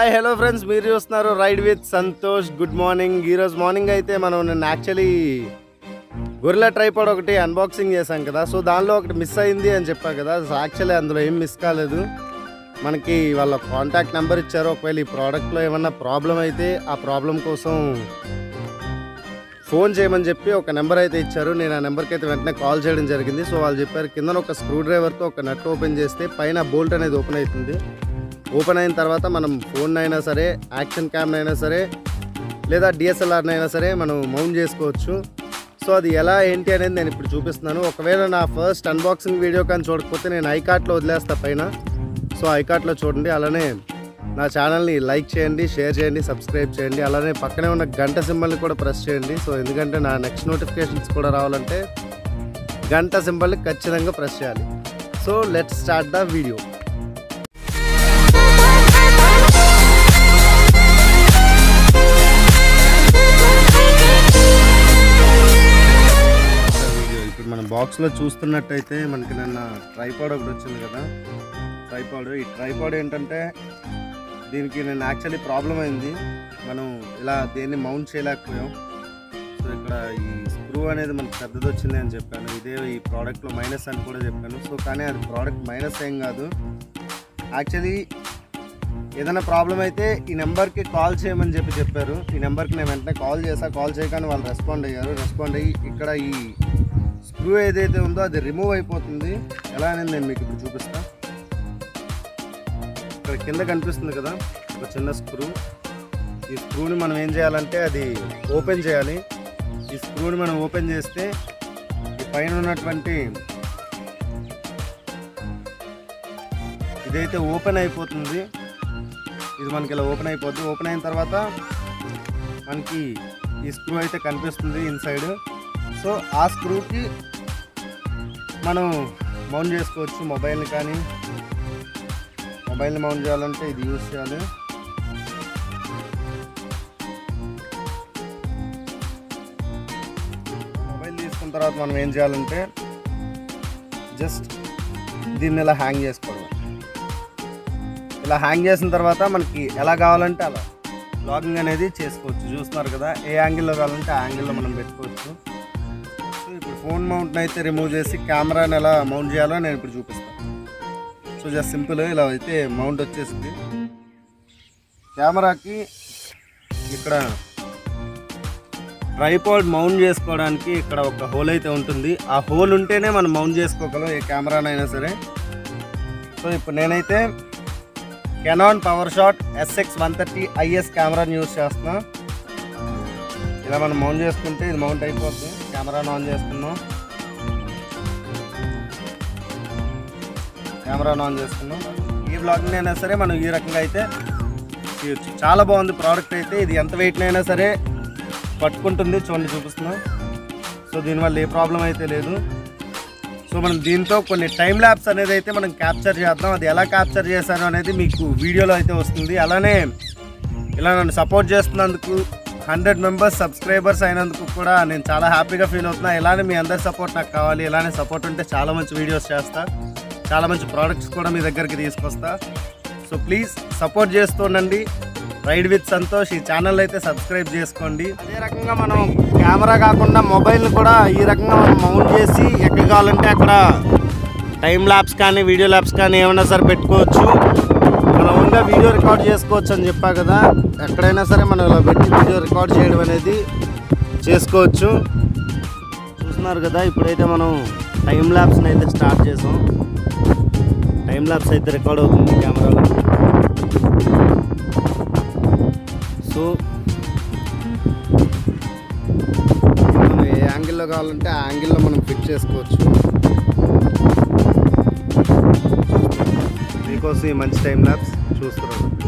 hi hello friends మీరు చూస్తున్నారు ride with Santosh good morning ఈరోజు మార్నింగ్ అయితే మనం నిన్న యాక్చువల్లీ గొరిల్లా ట్రైపాడ్ ఒకటి అన్బాక్సింగ్ చేశాం కదా సో దానిలో ఒకటి మిస్ అయింది అని చెప్పా కదా సో యాక్చువల్లీ అందులో ఏం మిస్ కాలేదు మనకి వాళ్ళ కాంటాక్ట్ నెంబర్ ఇచ్చారు ఒకవేళ ఈ ప్రోడక్ట్లో ఏమన్నా ప్రాబ్లం అయితే ఆ ప్రాబ్లం కోసం ఫోన్ చేయమని చెప్పి ఒక నెంబర్ అయితే ఇచ్చారు నేను ఆ నెంబర్కి అయితే వెంటనే కాల్ చేయడం జరిగింది సో వాళ్ళు చెప్పారు కింద ఒక స్క్రూ డ్రైవర్తో ఒక నట్ ఓపెన్ చేస్తే పైన బోల్ట్ అనేది ఓపెన్ అవుతుంది ఓపెన్ అయిన తర్వాత మనం ఫోన్ అయినా సరే యాక్షన్ క్యామ్ అయినా సరే లేదా డిఎస్ఎల్ఆర్ అయినా సరే మనం మౌంట్ చేసుకోవచ్చు సో అది ఎలా ఏంటి అనేది నేను ఇప్పుడు చూపిస్తున్నాను ఒకవేళ నా ఫస్ట్ అన్బాక్సింగ్ వీడియో కానీ చూడకపోతే నేను ఐకార్ట్లో వదిలేస్తా పైన సో ఐకార్ట్లో చూడండి అలానే నా ఛానల్ని లైక్ చేయండి షేర్ చేయండి సబ్స్క్రైబ్ చేయండి అలానే పక్కనే ఉన్న గంట సింబల్ని కూడా ప్రెస్ చేయండి సో ఎందుకంటే నా నెక్స్ట్ నోటిఫికేషన్స్ కూడా రావాలంటే గంట సింబల్ని ఖచ్చితంగా ప్రెస్ చేయాలి so let start the video video ఇప్పుడు మన బాక్స్లో చూస్తున్నట్టయితే మనకి నిన్న ట్రైపాడ్ ఒకటి వచ్చింది కదా ట్రైపాడ్ ఈ ట్రైపాడ్ ఏంటంటే దీనికి నేను యాక్చువల్లీ ప్రాబ్లం అయింది మనం ఇలా దేన్ని మౌంట్ చేయలేకపోయాం సో ఇక్కడ ఈ స్క్రూ అనేది మనకు పెద్దది వచ్చింది అని చెప్పాను ఇదే ఈ ప్రోడక్ట్లో మైనస్ అని కూడా చెప్పాను సో కానీ అది ప్రోడక్ట్ మైనస్ ఏం కాదు యాక్చువల్లీ ఏదైనా ప్రాబ్లం అయితే ఈ నెంబర్కి కాల్ చేయమని చెప్పి చెప్పారు ఈ నెంబర్కి నేను వెంటనే కాల్ చేసా కాల్ చేయగానే వాళ్ళు రెస్పాండ్ అయ్యారు రెస్పాండ్ అయ్యి ఇక్కడ ఈ స్క్రూ ఏదైతే ఉందో అది రిమూవ్ అయిపోతుంది ఎలా అనేది నేను మీకు ఇప్పుడు చూపిస్తా ఇక్కడ కింద కనిపిస్తుంది కదా ఒక చిన్న స్క్రూ ఈ స్క్రూని మనం ఏం చేయాలంటే అది ఓపెన్ చేయాలి ఈ స్క్రూని మనం ఓపెన్ చేస్తే ఈ పైన ఉన్నటువంటి ఇదైతే ఓపెన్ అయిపోతుంది ఇది మనకి ఇలా ఓపెన్ అయిపోద్ది ఓపెన్ అయిన తర్వాత మనకి ఈ స్క్రూ అయితే కనిపిస్తుంది ఇన్సైడ్ సో ఆ స్క్రూకి మనం మౌంట్ చేసుకోవచ్చు మొబైల్ని కానీ మొబైల్ని మౌంట్ చేయాలంటే ఇది యూస్ చేయాలి మొబైల్ తీసుకున్న తర్వాత మనం ఏం చేయాలంటే జస్ట్ దీన్ని ఇలా హ్యాంగ్ చేసుకోవడం ఇలా హ్యాంగ్ చేసిన తర్వాత మనకి ఎలా కావాలంటే అలా లాగింగ్ అనేది చేసుకోవచ్చు చూస్తున్నారు కదా ఏ యాంగిల్లో కావాలంటే ఆ యాంగిల్లో మనం పెట్టుకోవచ్చు సో ఇప్పుడు ఫోన్ మౌంట్ని అయితే రిమూవ్ చేసి కెమెరాని ఎలా మౌంట్ చేయాలో నేను ఇప్పుడు చూపిస్తాను సో జస్ట్ సింపుల్ ఇలా అయితే మౌంట్ వచ్చేసింది కెమెరాకి ఇక్కడ ట్రైపాడ్ మౌంట్ చేసుకోవడానికి ఇక్కడ ఒక హోల్ అయితే ఉంటుంది ఆ హోల్ ఉంటేనే మనం మౌంట్ చేసుకోగలం ఏ కెమెరానైనా సరే సో ఇప్పుడు నేనైతే Canon PowerShot SX one thirty IS కెమెరాని యూస్ చేస్తున్నా ఇలా మనం మౌంట్ చేసుకుంటే ఇది మౌంట్ అయిపోద్ది కెమెరాను ఆన్ చేసుకున్నాం కెమెరాను ఆన్ చేసుకున్నాం ఈ బ్లాగింగ్ అయినా సరే మనం ఈ రకంగా అయితే చేయొచ్చు చాలా బాగుంది ప్రోడక్ట్ అయితే ఇది ఎంత వెయిట్ అయినా సరే పట్టుకుంటుంది చూడండి చూపిస్తున్నాం సో దీనివల్ల ఏ ప్రాబ్లం అయితే లేదు సో మనం దీంతో కొన్ని టైం ల్యాబ్స్ అనేది అయితే మనం క్యాప్చర్ చేద్దాం అది ఎలా క్యాప్చర్ చేశాను అనేది మీకు వీడియోలో అయితే వస్తుంది అలానే ఇలా నన్ను సపోర్ట్ చేస్తున్నందుకు హండ్రెడ్ మెంబర్స్ సబ్స్క్రైబర్స్ అయినందుకు కూడా నేను చాలా హ్యాపీగా ఫీల్ అవుతున్నా ఇలానే మీ అందరి సపోర్ట్ నాకు కావాలి ఇలానే సపోర్ట్ ఉంటే చాలా మంచి వీడియోస్ చేస్తా చాలా మంచి ప్రోడక్ట్స్ కూడా మీ దగ్గరికి తీసుకొస్తా సో ప్లీజ్ సపోర్ట్ చేస్తూ ఉండండి రైడ్ విత్ సంతోష్ ఈ ఛానల్ అయితే సబ్స్క్రైబ్ చేసుకోండి అదే రకంగా మనం కెమెరా కాకుండా మొబైల్ని కూడా ఈ రకంగా మనం మౌంట్ చేసి ఎక్కడ కావాలంటే అక్కడ టైం ల్యాబ్స్ కానీ వీడియో ల్యాబ్స్ కానీ ఏమైనా సరే పెట్టుకోవచ్చు మనం ఓన్గా వీడియో రికార్డ్ చేసుకోవచ్చు అని చెప్పా కదా ఎక్కడైనా సరే మనం ఇలా పెట్టి వీడియో రికార్డ్ చేయడం అనేది చేసుకోవచ్చు చూస్తున్నారు కదా ఇప్పుడైతే మనం టైం ల్యాబ్స్ని అయితే స్టార్ట్ చేసాం టైం ల్యాబ్స్ అయితే రికార్డ్ అవుతుంది కెమెరాలో సో మనం ఏ యాంగిల్లో కావాలంటే ఆ యాంగిల్లో మనం ఫిట్ చేసుకోవచ్చు మీకోసం ఈ మంచి టైం ల్యాబ్స్ చూస్తున్నాను